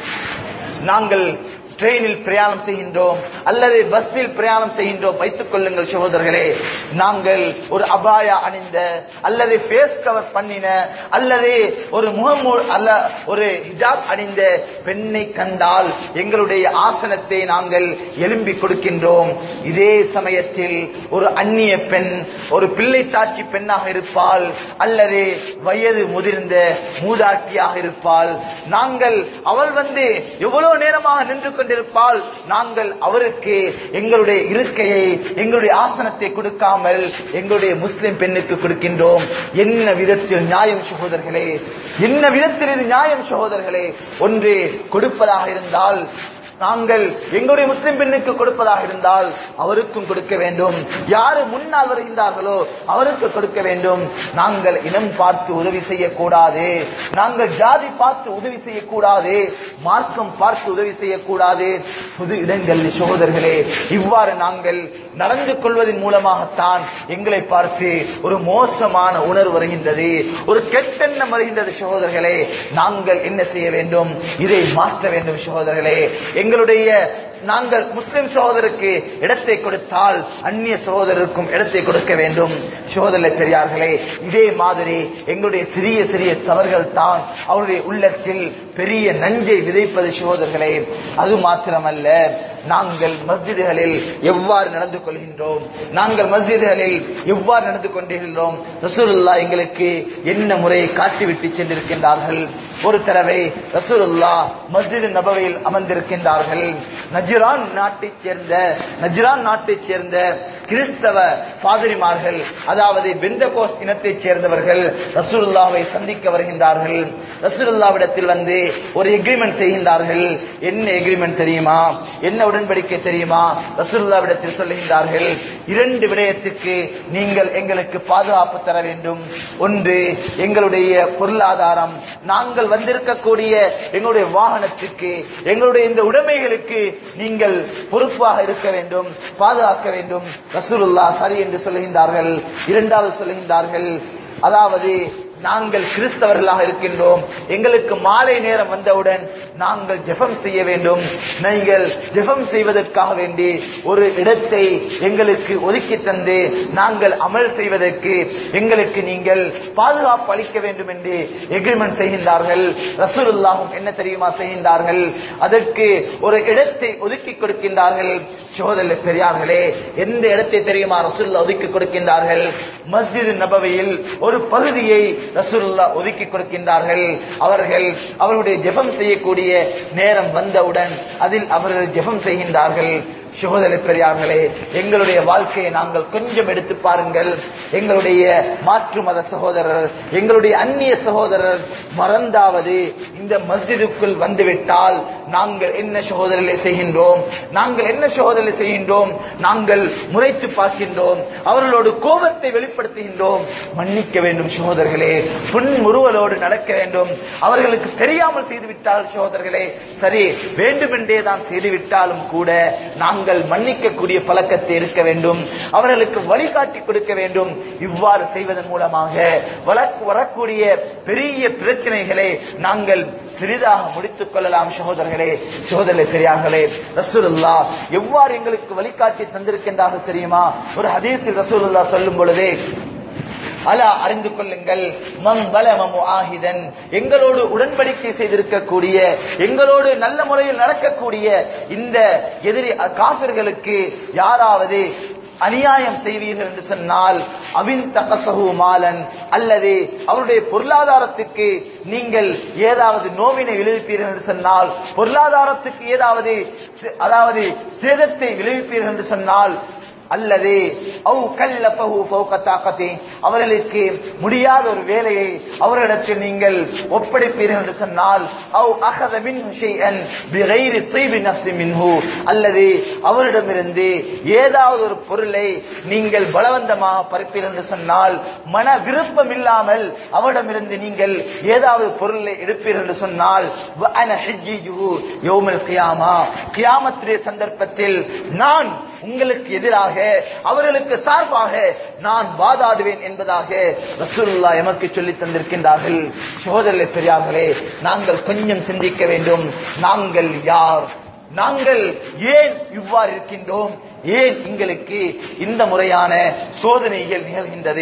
நாங்கள் ட்ரெயினில் பிரயாணம் செய்கின்றோம் அல்லது பஸ்ஸில் பிரயாணம் செய்கின்றோம் வைத்துக் கொள்ளுங்கள் சகோதரர்களே நாங்கள் ஒரு அபாயா அணிந்த அல்லது ஃபேஸ் கவர் பண்ணின அல்லது ஒரு முகமூ அல்ல ஒரு ஹிஜாப் அணிந்த பெண்ணை கண்டால் எங்களுடைய ஆசனத்தை நாங்கள் எழும்பி கொடுக்கின்றோம் இதே சமயத்தில் ஒரு அந்நிய பெண் ஒரு பிள்ளை தாட்சி பெண்ணாக இருப்பாள் அல்லது வயது முதிர்ந்த மூதாட்டியாக இருப்பாள் நாங்கள் அவள் வந்து எவ்வளவு நேரமாக நின்று கொண்டிருப்பால் நாங்கள் அவருக்கு எங்களுடைய இருக்கையை எங்களுடைய ஆசனத்தை கொடுக்காமல் எங்களுடைய முஸ்லிம் பெண்ணுக்கு கொடுக்கின்றோம் என்ன விதத்தில் நியாயம் சகோதரர்களே என்ன விதத்தில் இது நியாயம் சகோதரர்களே ஒன்று கொடுப்பதாக இருந்தால் நாங்கள் எங்களுடைய முஸ்லிம் பெண்ணுக்கு கொடுப்பதாக இருந்தால் அவருக்கும் கொடுக்க வேண்டும் யாரு முன்னால் வருகின்றார்களோ அவருக்கு கொடுக்க வேண்டும் நாங்கள் இனம் பார்த்து உதவி செய்யக்கூடாது நாங்கள் ஜாதி பார்த்து உதவி செய்யக்கூடாது மார்க்கம் பார்த்து உதவி செய்யக்கூடாது புது இடங்களில் சகோதரர்களே இவ்வாறு நாங்கள் நடந்து கொள்வதன் மூலமாகத்தான் எங்களை பார்த்து ஒரு மோசமான உணர்வு வருகின்றது ஒரு கெட்டெண்ணம் வருகின்றது சகோதரர்களே நாங்கள் என்ன செய்ய வேண்டும் இதை மாற்ற வேண்டும் சகோதரர்களே எங்களுடைய நாங்கள் முஸ்லிம் சகோதரருக்கு இடத்தை கொடுத்தால் அந்நிய சகோதரருக்கும் இடத்தை கொடுக்க வேண்டும் சகோதர பெரியார்களே இதே மாதிரி எங்களுடைய சிறிய சிறிய தவறுகள் தான் அவருடைய உள்ளத்தில் பெரிய நஞ்சை விதைப்பது சகோதரர்களே அது மாத்திரமல்ல நாங்கள் மஸ்ஜிதுகளில் எவ்வாறு நடந்து கொள்கின்றோம் நாங்கள் மஸ்ஜிதுகளில் எவ்வாறு நடந்து கொண்டிருக்கிறோம் ரசூலுல்லா எங்களுக்கு என்ன முறையை காட்டிவிட்டு சென்றிருக்கின்றார்கள் ஒரு தடவை ரசூலுல்லா மஸ்ஜித் நபவையில் அமர்ந்திருக்கின்றார்கள் நஜ்ரான் நாட்டைச் சேர்ந்த நஜ்ரான் நாட்டைச் சேர்ந்த கிறிஸ்தவ பாதிரிமார்கள் அதாவது பெந்தகோஸ் இனத்தைச் சேர்ந்தவர்கள் ரசூலுல்லாவை சந்திக்க வருகின்றார்கள் ரசூலுல்லாவிடத்தில் வந்து ஒரு எக்ரிமெண்ட் செய்கின்றார்கள் என்ன எக்ரிமெண்ட் தெரியுமா என்ன உடன்படிக்கை தெரியுமா ரசூலுல்லாவிடத்தில் சொல்லுகின்றார்கள் இரண்டு விடயத்துக்கு நீங்கள் எங்களுக்கு பாதுகாப்பு தர வேண்டும் ஒன்று எங்களுடைய பொருளாதாரம் நாங்கள் வந்திருக்கக்கூடிய எங்களுடைய வாகனத்துக்கு எங்களுடைய இந்த உடைமைகளுக்கு நீங்கள் பொறுப்பாக இருக்க வேண்டும் பாதுகாக்க வேண்டும் ரசூலுல்லா சரி என்று சொல்லுகின்றார்கள் இரண்டாவது சொல்லுகின்றார்கள் அதாவது நாங்கள் கிறிஸ்தவர்களாக இருக்கின்றோம் எங்களுக்கு மாலை நேரம் வந்தவுடன் நாங்கள் ஜெபம் செய்ய வேண்டும் நீங்கள் ஜெபம் செய்வதற்காக வேண்டி ஒரு இடத்தை எங்களுக்கு ஒதுக்கி தந்து நாங்கள் அமல் செய்வதற்கு எங்களுக்கு நீங்கள் பாதுகாப்பு அளிக்க வேண்டும் என்று எக்ரிமெண்ட் செய்கின்றார்கள் ரசூலுல்லாஹும் என்ன தெரியுமா செய்கின்றார்கள் அதற்கு ஒரு இடத்தை ஒதுக்கி கொடுக்கின்றார்கள் சோதல பெரியார்களே எந்த இடத்தை தெரியுமா ரசூல்லா ஒதுக்கி கொடுக்கின்றார்கள் மஸ்ஜித் நபவியில் ஒரு பகுதியை ரசூலுல்லா ஒதுக்கி கொடுக்கின்றார்கள் அவர்கள் அவருடைய ஜெபம் செய்யக்கூடிய நேரம் வந்தவுடன் அதில் அவர்கள் ஜெபம் செய்கின்றார்கள் சகோதர பெரியார்களே எங்களுடைய வாழ்க்கையை நாங்கள் கொஞ்சம் எடுத்து பாருங்கள் எங்களுடைய மாற்று மத சகோதரர் எங்களுடைய அந்நிய சகோதரர் மறந்தாவது இந்த மஸ்ஜிதுக்குள் வந்துவிட்டால் நாங்கள் என்ன சகோதரர்களை செய்கின்றோம் நாங்கள் என்ன சகோதரர்களை செய்கின்றோம் நாங்கள் முறைத்து பார்க்கின்றோம் அவர்களோடு கோபத்தை வெளிப்படுத்துகின்றோம் மன்னிக்க வேண்டும் சகோதரர்களே புன்முறுவலோடு நடக்க வேண்டும் அவர்களுக்கு தெரியாமல் செய்துவிட்டால் சகோதரர்களே சரி வேண்டுமென்றே தான் செய்துவிட்டாலும் கூட நாங்கள் மன்னிக்கக்கூடிய பழக்கத்தை இருக்க வேண்டும் அவர்களுக்கு வழிகாட்டி கொடுக்க வேண்டும் இவ்வாறு செய்வதன் மூலமாக வழக்கு வரக்கூடிய பெரிய பிரச்சனைகளை நாங்கள் சிறிதாக முடித்துக் கொள்ளலாம் சகோதரர்களே சகோதரர்களே பெரியார்களே ரசூலுல்லா எவ்வாறு எங்களுக்கு வழிகாட்டி தந்திருக்கின்றார்கள் தெரியுமா ஒரு ஹதீஸில் ரசூலுல்லா சொல்லும் பொழுதே அலா அறிந்து கொள்ளுங்கள் மம் வலமமு ஆஹிதன் எங்களோடு உடன்படிக்கை செய்திருக்கக்கூடிய எங்களோடு நல்ல முறையில் நடக்கக்கூடிய இந்த எதிரி காபிர்களுக்கு யாராவது அநியாயம் செய்வீர்கள் என்று சொன்னால் அவின் தகசகு மாலன் அல்லது அவருடைய பொருளாதாரத்துக்கு நீங்கள் ஏதாவது நோவினை விளைவிப்பீர்கள் என்று சொன்னால் பொருளாதாரத்துக்கு ஏதாவது அதாவது சேதத்தை விளைவிப்பீர்கள் என்று சொன்னால் அல்லது அவு கல்லபஹு ஃபௌக தாக்கத்தி அவர்களுக்கு முடியாத ஒரு வேலையை அவரிடத்தில் நீங்கள் ஒப்படைப்பீர்கள் என்று சொன்னால் அவு அகத மின் ஷைஅன் பிகைரி தீபி நஃப்ஸி மின்ஹு அல்லது அவரிடமிருந்து ஏதாவது ஒரு பொருளை நீங்கள் பலவந்தமாக பறிப்பீர்கள் என்று சொன்னால் மன விருப்பம் இல்லாமல் அவரிடமிருந்து நீங்கள் ஏதாவது பொருளை எடுப்பீர்கள் என்று சொன்னால் வ அன ஹிஜ்ஜிஜுஹு யௌமல் கியாமா கியாமத்துடைய சந்தர்ப்பத்தில் நான் உங்களுக்கு எதிராக அவர்களுக்கு சார்பாக நான் வாதாடுவேன் என்பதாக ரசூலுல்லா எமக்கு சொல்லி தந்திருக்கின்றார்கள் சகோதரர்களே பெரியார்களே நாங்கள் கொஞ்சம் சிந்திக்க வேண்டும் நாங்கள் யார் நாங்கள் ஏன் இவ்வாறு இருக்கின்றோம் ஏன் எங்களுக்கு இந்த முறையான சோதனைகள் நிகழ்கின்றது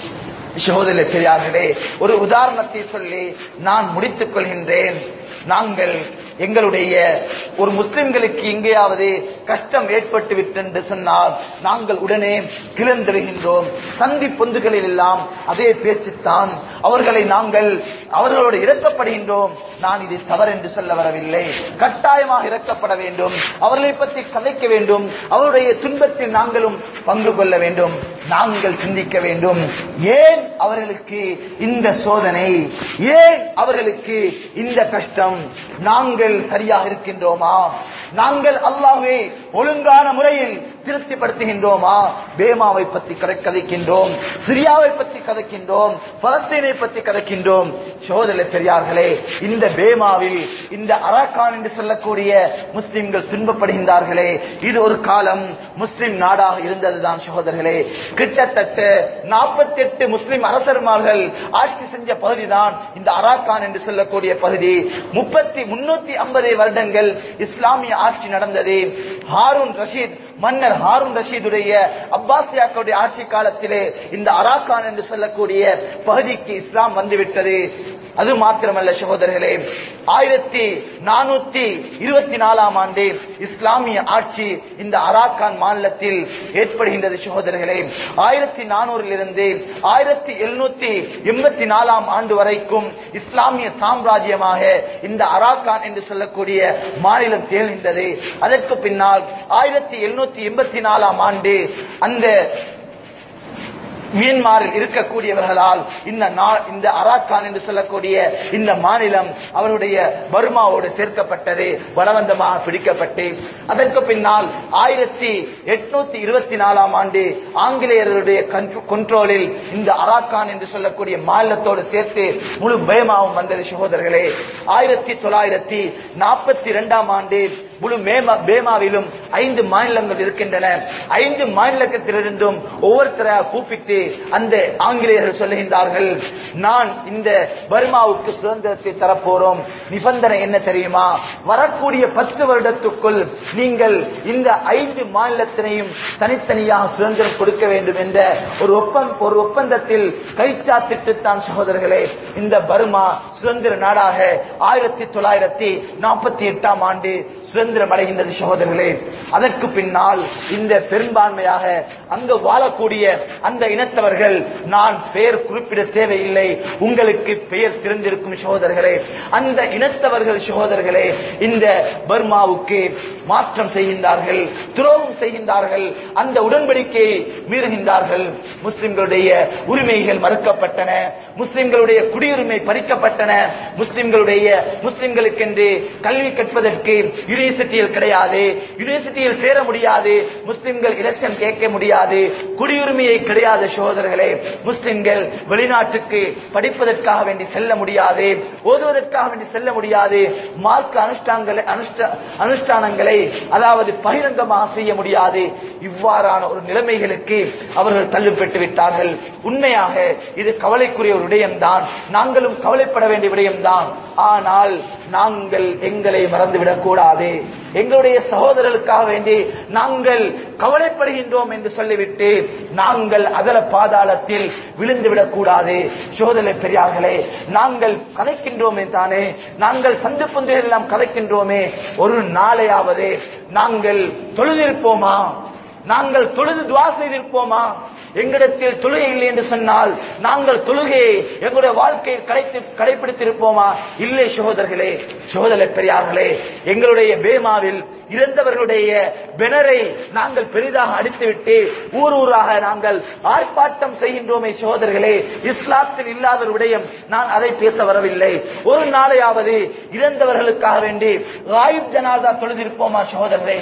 சகோதர பெரியார்களே ஒரு உதாரணத்தை சொல்லி நான் முடித்துக் கொள்கின்றேன் நாங்கள் எங்களுடைய ஒரு முஸ்லிம்களுக்கு எங்கேயாவது கஷ்டம் ஏற்பட்டு விட்டென்று சொன்னால் நாங்கள் உடனே கிளந்தெழுகின்றோம் சந்தி பொந்துகளில் எல்லாம் அதே பேச்சுத்தான் அவர்களை நாங்கள் அவர்களோடு இறக்கப்படுகின்றோம் நான் இது தவறு என்று சொல்ல வரவில்லை கட்டாயமாக இறக்கப்பட வேண்டும் அவர்களை பற்றி கதைக்க வேண்டும் அவருடைய துன்பத்தில் நாங்களும் பங்கு கொள்ள வேண்டும் நாங்கள் சிந்திக்க வேண்டும் ஏன் அவர்களுக்கு இந்த சோதனை ஏன் அவர்களுக்கு இந்த கஷ்டம் நாங்கள் சரியாக இருக்கின்றோமா நாங்கள் அல்லாஹ்வை ஒழுங்கான முறையில் திருப்திப்படுத்துகின்றோமா பேமாவை பற்றி கதை கதைக்கின்றோம் சிரியாவை பற்றி கதைக்கின்றோம் பலஸ்தீனை பற்றி கதைக்கின்றோம் சோதனை பெரியார்களே இந்த பேமாவில் இந்த அரக்கான் என்று சொல்லக்கூடிய முஸ்லிம்கள் துன்பப்படுகின்றார்களே இது ஒரு காலம் முஸ்லிம் நாடாக இருந்ததுதான் சகோதரர்களே கிட்டத்தட்ட நாற்பத்தி எட்டு முஸ்லிம் அரசர்மார்கள் ஆட்சி செஞ்ச பகுதிதான் இந்த அராக்கான் என்று சொல்லக்கூடிய பகுதி முப்பத்தி முன்னூத்தி ஐம்பது வருடங்கள் இஸ்லாமிய ஆட்சி நடந்தது ஹாரூன் ரஷீத் மன்னர் ஹாரூன் ரஷீதுடைய அப்பாசியாக்களுடைய ஆட்சி காலத்திலே இந்த அராக்கான் என்று சொல்லக்கூடிய பகுதிக்கு இஸ்லாம் வந்துவிட்டது அது மாத்திரமல்ல சகோதரர்களே ஆயிரத்தி நானூத்தி இருபத்தி நாலாம் ஆண்டு இஸ்லாமிய ஆட்சி இந்த அராக்கான் மாநிலத்தில் ஏற்படுகின்றது சகோதரர்களே ஆயிரத்தி நானூறில் இருந்து ஆயிரத்தி எழுநூத்தி எண்பத்தி நாலாம் ஆண்டு வரைக்கும் இஸ்லாமிய சாம்ராஜ்யமாக இந்த அராக்கான் என்று சொல்லக்கூடிய மாநிலம் தேர்ந்தது அதற்கு பின்னால் ஆயிரத்தி எழுநூத்தி எண்பத்தி நாலாம் ஆண்டு அந்த மியன்மாரில் இருக்கக்கூடியவர்களால் இந்த நா- இந்த அராக்கான் என்று சொல்லக்கூடிய இந்த மாநிலம் அவருடைய பர்மாவோடு சேர்க்கப்பட்டது பலவந்தமாக பிடிக்கப்பட்டு அதற்கு பின்னால் ஆயிரத்தி எட்நூத்தி இருபத்தி நாலாம் ஆண்டு ஆங்கிலேயர்களுடைய கண்ட்ரோலில் இந்த அராக்கான் என்று சொல்லக்கூடிய மாநிலத்தோடு சேர்த்து முழு பயமாவும் வந்தது சகோதரர்களே ஆயிரத்தி தொள்ளாயிரத்தி நாற்பத்தி இரண்டாம் ஆண்டு முழு மேமா பேமாவிலும் ஐந்து மாநிலங்கள் இருக்கின்றன ஐந்து மாநிலத்திலிருந்தும் ஒவ்வொருத்தராக கூப்பிட்டு அந்த ஆங்கிலேயர்கள் சொல்லுகின்றார்கள் நான் இந்த பர்மாவுக்கு சுதந்திரத்தை தரப்போறோம் நிபந்தனை என்ன தெரியுமா வரக்கூடிய பத்து வருடத்துக்குள் நீங்கள் இந்த ஐந்து மாநிலத்தினையும் தனித்தனியாக சுதந்திரம் கொடுக்க வேண்டும் என்ற ஒரு ஒப்பம் ஒரு ஒப்பந்தத்தில் கைச்சாத்திட்டு தான் சகோதரர்களே இந்த பர்மா சுதந்திர நாடாக ஆயிரத்தி தொள்ளாயிரத்தி நாற்பத்தி எட்டாம் ஆண்டு சுதந்திர சுதந்திரம் அடைகின்றது சகோதரர்களே அதற்கு பின்னால் இந்த பெரும்பான்மையாக அங்கு வாழக்கூடிய அந்த இனத்தவர்கள் நான் பெயர் குறிப்பிட தேவையில்லை உங்களுக்கு பெயர் தெரிந்திருக்கும் சகோதரர்களே அந்த இனத்தவர்கள் சகோதரர்களே இந்த பர்மாவுக்கு மாற்றம் செய்கின்றார்கள் துரோகம் செய்கின்றார்கள் அந்த உடன்படிக்கையை மீறுகின்றார்கள் முஸ்லிம்களுடைய உரிமைகள் மறுக்கப்பட்டன முஸ்லிம்களுடைய குடியுரிமை பறிக்கப்பட்டன முஸ்லிம்களுடைய முஸ்லிம்களுக்கென்று கல்வி கற்பதற்கு யூனிவர்சிட்டியில் கிடையாது யூனிவர்சிட்டியில் சேர முடியாது முஸ்லிம்கள் எலெக்ஷன் கேட்க முடியாது குடியுரிமையை கிடையாது சகோதரர்களே முஸ்லிம்கள் வெளிநாட்டுக்கு படிப்பதற்காக வேண்டி செல்ல முடியாது ஓதுவதற்காக வேண்டி செல்ல முடியாது மார்க்க அனுஷ்டானங்களை அனுஷ்ட- அனுஷ்டானங்களை அதாவது பகிரங்கமாக செய்ய முடியாது இவ்வாறான ஒரு நிலைமைகளுக்கு அவர்கள் தள்ளுப்பட்டு விட்டார்கள் உண்மையாக இது கவலைக்குரிய ஒரு விடயம்தான் நாங்களும் கவலைப்பட வேண்டிய விடயம்தான் ஆனால் நாங்கள் எங்களை மறந்துவிடக் கூடாது எங்களுடைய சகோதரர்களுக்காக வேண்டி நாங்கள் கவலைப்படுகின்றோம் என்று சொல்லிவிட்டு நாங்கள் அதல பாதாளத்தில் விழுந்துவிடக் கூடாது சோதனை பெரியார்களே நாங்கள் கதைக்கின்றோமே தானே நாங்கள் சந்து பொந்துகள் எல்லாம் கதைக்கின்றோமே ஒரு நாளையாவது நாங்கள் தொழுதிருப்போமா நாங்கள் தொழுது துவா செய்திருப்போமா எங்களிடத்தில் தொழுகை இல்லை என்று சொன்னால் நாங்கள் தொழுகையை எங்களுடைய வாழ்க்கையில் கடைத்து கடைபிடித்திருப்போமா இல்லை சகோதரர்களே சகோதர பெரியார்களே எங்களுடைய பேமாவில் இறந்தவர்களுடைய பெனரை நாங்கள் பெரிதாக அடித்துவிட்டு ஊர் ஊராக நாங்கள் ஆர்ப்பாட்டம் செய்கின்றோமே சகோதரர்களே இஸ்லாத்தில் இல்லாத ஒரு விடயம் நான் அதை பேச வரவில்லை ஒரு நாளையாவது இறந்தவர்களுக்காக வேண்டி ராயிப் ஜனாதா தொழுதிருப்போமா சகோதரர்களே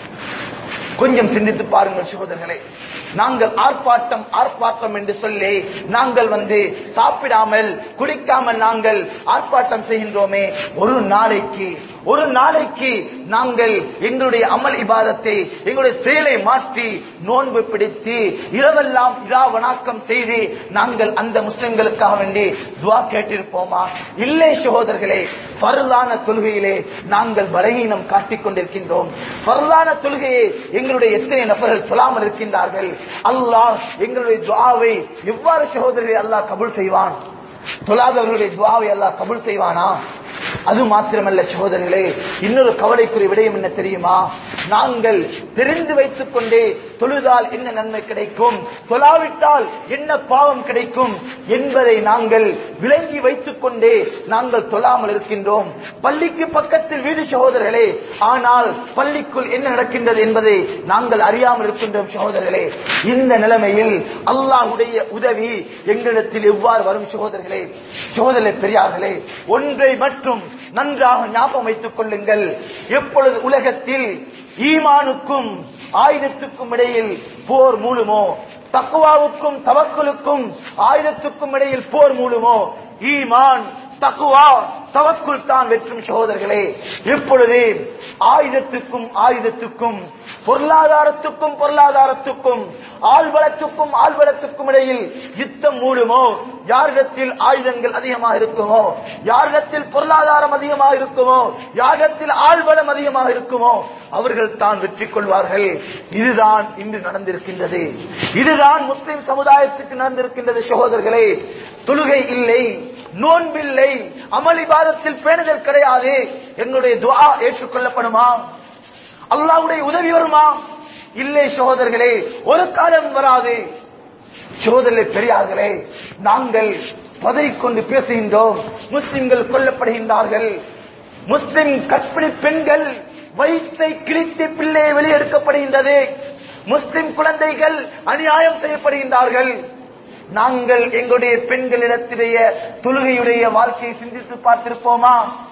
கொஞ்சம் சிந்தித்து பாருங்கள் சகோதரர்களே நாங்கள் ஆர்ப்பாட்டம் ஆர்ப்பாட்டம் என்று சொல்லி நாங்கள் வந்து சாப்பிடாமல் குடிக்காமல் நாங்கள் ஆர்ப்பாட்டம் செய்கின்றோமே ஒரு நாளைக்கு ஒரு நாளைக்கு நாங்கள் எங்களுடைய அமல் இபாதத்தை எங்களுடைய செயலை மாற்றி நோன்பு பிடித்து இரவெல்லாம் இரா வணக்கம் செய்து நாங்கள் அந்த முஸ்லிம்களுக்காக வேண்டி துவா கேட்டிருப்போமா இல்லை சகோதரர்களே பருளான தொழுகையிலே நாங்கள் பலகீனம் காட்டிக் கொண்டிருக்கின்றோம் பருளான தொழுகையை எங்களுடைய எத்தனை நபர்கள் தொழாமல் இருக்கின்றார்கள் அல்லாஹ் எங்களுடைய துவாவை எவ்வாறு சகோதரர்களை அல்லாஹ் கபூல் செய்வான் தொழாதவர்களுடைய துவாவை அல்லாஹ் கபூல் செய்வானா அது மாத்திரமல்ல சகோதரர்களே இன்னொரு கவலைக்குரிய விடயம் என்ன தெரியுமா நாங்கள் தெரிந்து வைத்துக் கொண்டே தொழுதால் என்ன நன்மை கிடைக்கும் தொழாவிட்டால் என்ன பாவம் கிடைக்கும் என்பதை நாங்கள் விளங்கி வைத்துக் கொண்டே நாங்கள் தொழாமல் இருக்கின்றோம் பள்ளிக்கு பக்கத்தில் வீடு சகோதரர்களே ஆனால் பள்ளிக்குள் என்ன நடக்கின்றது என்பதை நாங்கள் அறியாமல் இருக்கின்றோம் சகோதரர்களே இந்த நிலைமையில் அல்லாஹ்வுடைய உதவி எங்களிடத்தில் எவ்வாறு வரும் சகோதரர்களே சகோதரர்களே பெரியார்களே ஒன்றை மட்டும் நன்றாக ஞாபகம் வைத்துக் கொள்ளுங்கள் எப்பொழுது உலகத்தில் ஈமானுக்கும் ஆயுதத்துக்கும் இடையில் போர் மூலுமோ தக்குவாவுக்கும் தவக்குலுக்கும் ஆயுதத்துக்கும் இடையில் போர் மூலுமோ ஈமான் தக்குவா தவக்குள் தான் வெற்றும் சகோதரர்களே இப்பொழுது ஆயுதத்துக்கும் ஆயுதத்துக்கும் பொருளாதாரத்துக்கும் பொருளாதாரத்துக்கும் ஆள்பலத்துக்கும் ஆள்பலத்துக்கும் இடையில் யுத்தம் மூடுமோ யாரிடத்தில் ஆயுதங்கள் அதிகமாக இருக்குமோ யாரிடத்தில் பொருளாதாரம் அதிகமாக இருக்குமோ யாரிடத்தில் ஆள்பலம் அதிகமாக இருக்குமோ அவர்கள் தான் வெற்றி கொள்வார்கள் இதுதான் இன்று நடந்திருக்கின்றது இதுதான் முஸ்லிம் சமுதாயத்துக்கு நடந்திருக்கின்றது சகோதரர்களே தொழுகை இல்லை நோன்பில்லை அமளிபாதத்தில் பேணுதல் கிடையாது எங்களுடைய துஆ ஏற்றுக்கொள்ளப்படுமா அல்லாஹ்வுடைய உதவி வருமா இல்லை சகோதரர்களே ஒரு காலம் வராது சகோதரர்களே பெரியார்களே நாங்கள் பதறிக்கொண்டு பேசுகின்றோம் முஸ்லிம்கள் கொல்லப்படுகின்றார்கள் முஸ்லிம் கற்பிணி பெண்கள் வயிற்றை கிழித்து பிள்ளையை வெளியெடுக்கப்படுகின்றது முஸ்லிம் குழந்தைகள் அநியாயம் செய்யப்படுகின்றார்கள் நாங்கள் எங்களுடைய பெண்களிடத்திலேயே தொழுகையுடைய வாழ்க்கையை சிந்தித்து பார்த்திருப்போமா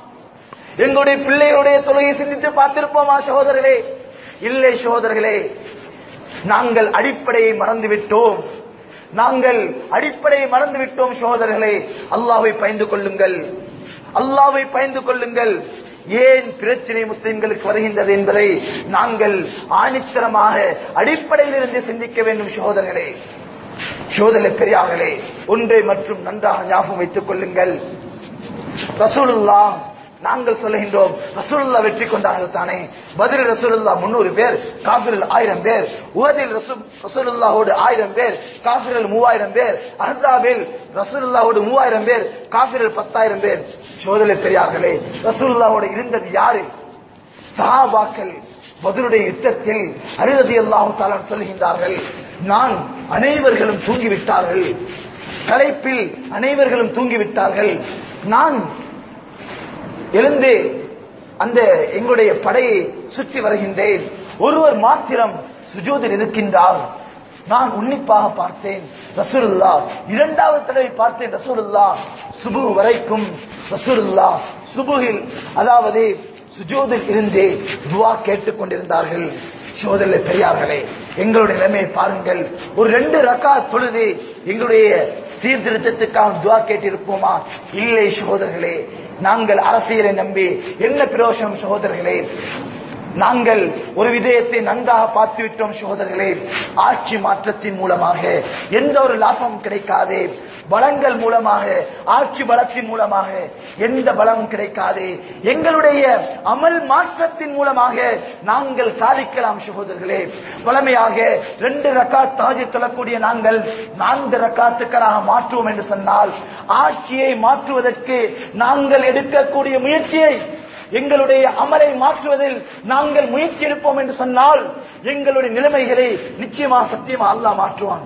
எங்களுடைய பிள்ளைகளுடைய தொழுகையை சிந்தித்து பார்த்திருப்போமா சகோதரர்களே இல்லை சகோதரர்களே நாங்கள் அடிப்படையை மறந்து விட்டோம் நாங்கள் அடிப்படையை மறந்து விட்டோம் சகோதரர்களே அல்லாஹ்வை பயந்து கொள்ளுங்கள் அல்லாஹ்வை பயந்து கொள்ளுங்கள் ஏன் பிரச்சனை முஸ்லிம்களுக்கு வருகின்றது என்பதை நாங்கள் ஆணித்தரமாக அடிப்படையிலிருந்து சிந்திக்க வேண்டும் சகோதரர்களே சோதனை பெரியார்களே ஒன்றை மற்றும் நன்றாக ஞாபகம் வைத்துக் கொள்ளுங்கள் ரசூலுல்லா நாங்கள் சொல்லுகின்றோம் ரசூலுல்லா வெற்றி கொண்டார்கள் தானே பதில் ரசூலுல்லா முன்னூறு பேர் காபிரில் ஆயிரம் பேர் உகதில் ரசூலுல்லாவோடு ஆயிரம் பேர் காபிரில் மூவாயிரம் பேர் அஹாபில் ரசூலுல்லாவோடு மூவாயிரம் பேர் காபிரில் பத்தாயிரம் பேர் சோதனை பெரியார்களே ரசூலுல்லாவோடு இருந்தது யாரு சஹாபாக்கள் பதிலுடைய யுத்தத்தில் அருகதி அல்லாஹு தாலான் சொல்கின்றார்கள் நான் அனைவர்களும் தூங்கிவிட்டார்கள் களைப்பில் அனைவர்களும் தூங்கிவிட்டார்கள் நான் எழுந்து அந்த எங்களுடைய படையை சுற்றி வருகின்றேன் ஒருவர் மாத்திரம் சுஜூதில் இருக்கின்றார் நான் உன்னிப்பாக பார்த்தேன் ரசூலுல்லா இரண்டாவது தடவை பார்த்தேன் ரசூலுல்லா சுபு வரைக்கும் ரசூலுல்லா சுபுகில் அதாவது சுஜூதில் இருந்தே துவா கேட்டுக் கொண்டிருந்தார்கள் சோதரில் பெரியார்களே எங்களுடைய நிலைமையை பாருங்கள் ஒரு ரெண்டு ரக்கா தொழுது எங்களுடைய சீர்திருத்தத்துக்காக துவா கேட்டிருப்போமா இல்லை சகோதரர்களே நாங்கள் அரசியலை நம்பி என்ன பிரயோசனம் சகோதரர்களே நாங்கள் ஒரு விடயத்தை நன்றாக பார்த்து விட்டோம் சகோதரர்களே ஆட்சி மாற்றத்தின் மூலமாக எந்த ஒரு லாபமும் கிடைக்காது பலங்கள் மூலமாக ஆட்சி பலத்தின் மூலமாக எந்த பலமும் கிடைக்காது எங்களுடைய அமல் மாற்றத்தின் மூலமாக நாங்கள் சாதிக்கலாம் சகோதரர்களே வளமையாக ரெண்டு ரக்காத் தாஜி தொழக்கூடிய நாங்கள் நான்கு ரக்காத்துக்களாக மாற்றுவோம் என்று சொன்னால் ஆட்சியை மாற்றுவதற்கு நாங்கள் எடுக்கக்கூடிய முயற்சியை எங்களுடைய அமலை மாற்றுவதில் நாங்கள் முயற்சி எடுப்போம் என்று சொன்னால் எங்களுடைய நிலைமைகளை நிச்சயமா சத்தியமா அல்லாஹ் மாற்றுவான்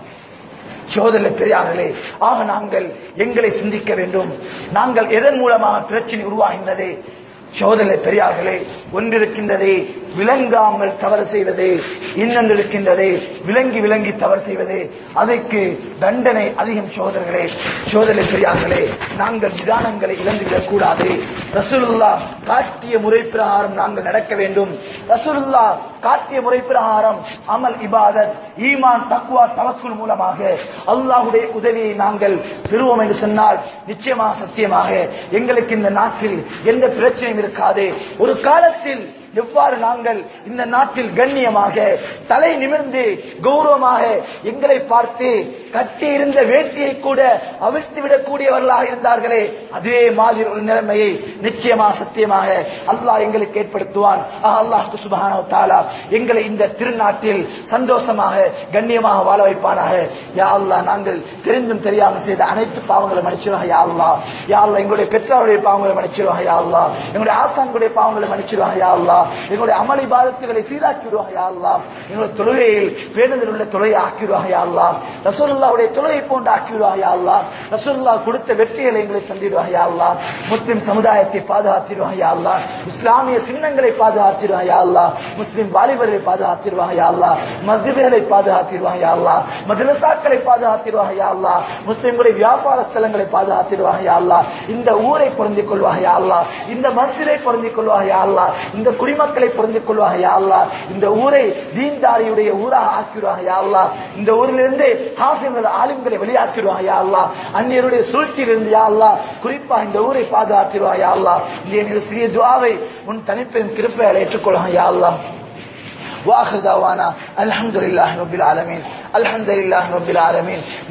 சோதனை பெரியார்களே ஆக நாங்கள் எங்களை சிந்திக்க வேண்டும் நாங்கள் எதன் மூலமாக பிரச்சனை உருவாகின்றது சோதனை பெரியார்களே ஒன்றிருக்கின்றதே விளங்காமல் தவறு செய்வது இன்னொன்று இருக்கின்றதே விளங்கி விளங்கி தவறு செய்வது அதற்கு தண்டனை அதிகம் சோதர்களே சோதனை பெரியார்களே நாங்கள் விதானங்களை இழந்துவிடக் கூடாது ரசூலுல்லா காட்டிய முறை பிரகாரம் நாங்கள் நடக்க வேண்டும் ரசூலுல்லா காட்டிய முறை பிரகாரம் அமல் இபாதத் ஈமான் தக்குவா தவக்குள் மூலமாக அல்லாஹுடைய உதவியை நாங்கள் பெறுவோம் என்று சொன்னால் நிச்சயமாக சத்தியமாக எங்களுக்கு இந்த நாட்டில் எந்த பிரச்சனையும் இருக்காது ஒரு காலத்தில் எவ்வாறு நாங்கள் இந்த நாட்டில் கண்ணியமாக தலை நிமிர்ந்து கௌரவமாக எங்களை பார்த்து கட்டி இருந்த வேட்டியை கூட அவிழ்த்து விடக்கூடியவர்களாக இருந்தார்களே அதே மாதிரி ஒரு நிலைமையை நிச்சயமாக சத்தியமாக அல்லாஹ் எங்களுக்கு ஏற்படுத்துவான் அல்லாஹ் சுபஹான தாலா எங்களை இந்த திருநாட்டில் சந்தோஷமாக கண்ணியமாக வாழ வைப்பானாக யா அல்லாஹ் நாங்கள் தெரிந்தும் தெரியாமல் செய்த அனைத்து பாவங்களை மன்னிச்சிருவாங்க யா அல்லாஹ் யா அல்லாஹ் எங்களுடைய பெற்றோருடைய பாவங்களை மன்னிச்சிருவாங்க யா அல்லாஹ் எங்களுடைய ஆசான்களுடைய பாவங்களை மன்னிச்சிருவாங்க யா அல்லாஹ் எங்களுடைய அமளி பாதத்துகளை சீராக்கி விடுவாங்க யா அல்லாஹ் எங்களுடைய தொழுகையில் பேணுதல் உள்ள தொழுகை ஆக்கிடுவாங்க யா அல்லாஹ் ரசூலுல்லாவுடைய தொழுகை போன்று ஆக்கிடுவாங்க யா அல்லாஹ் ரசூலுல்லா கொடுத்த வெற்றிகளை எங்களை தந்திடுவாங்க யா அல்லாஹ் முஸ்லிம் சமுதாயத்தை பாதுகாத்திடுவாங்க யா அல்லாஹ் இஸ்லாமிய சின்னங்களை பாதுகாத்திடுவாங்க யா அல்லாஹ் முஸ்லிம் வாலிபர்களை பாதுகாத்திடுவாங்க யா அல்லாஹ் மஸ்ஜிதுகளை பாதுகாத்திடுவாங்க யா அல்லாஹ் மதரசாக்களை பாதுகாத்திடுவாங்க யா அல்லாஹ் முஸ்லிம்களுடைய வியாபார ஸ்தலங்களை பாதுகாத்திடுவாங்க யா அல்லாஹ் இந்த ஊரை பொருந்திக் கொள்வாங்க யா அல்லாஹ் இந்த மஸ்ஜிதை பொருந்திக் கொள்வாங்க யா அல்லாஹ் இந்த குடிமக்களை பொருந்திக் கொள்வாங்க யா அல்லாஹ் இந்த ஊரை தீன்தாரியுடைய ஊராக ஆக்கிடுவாங்க யா அல்லாஹ் இந்த ஊரிலிருந்து ஹாஃபிங்கள் ஆலிம்களை வெளியாக்கிடுவாங்க யா அல்லாஹ் அந்நியருடைய சூழ்ச்சியிலிருந்து யா அல்லாஹ் குறிப்பா இந்த ஊரை பாதுகாத்திடுவாங்க யா அல்லாஹ் இந்த என்னுடைய சிறிய துஆவை உன் தனிப்பெரும் கிருப்பையால் ஏற்றுக்கொள்வாங்க யா அல்லாஹ் واخر دعوانا الحمد لله رب العالمين الحمد لله رب العالمين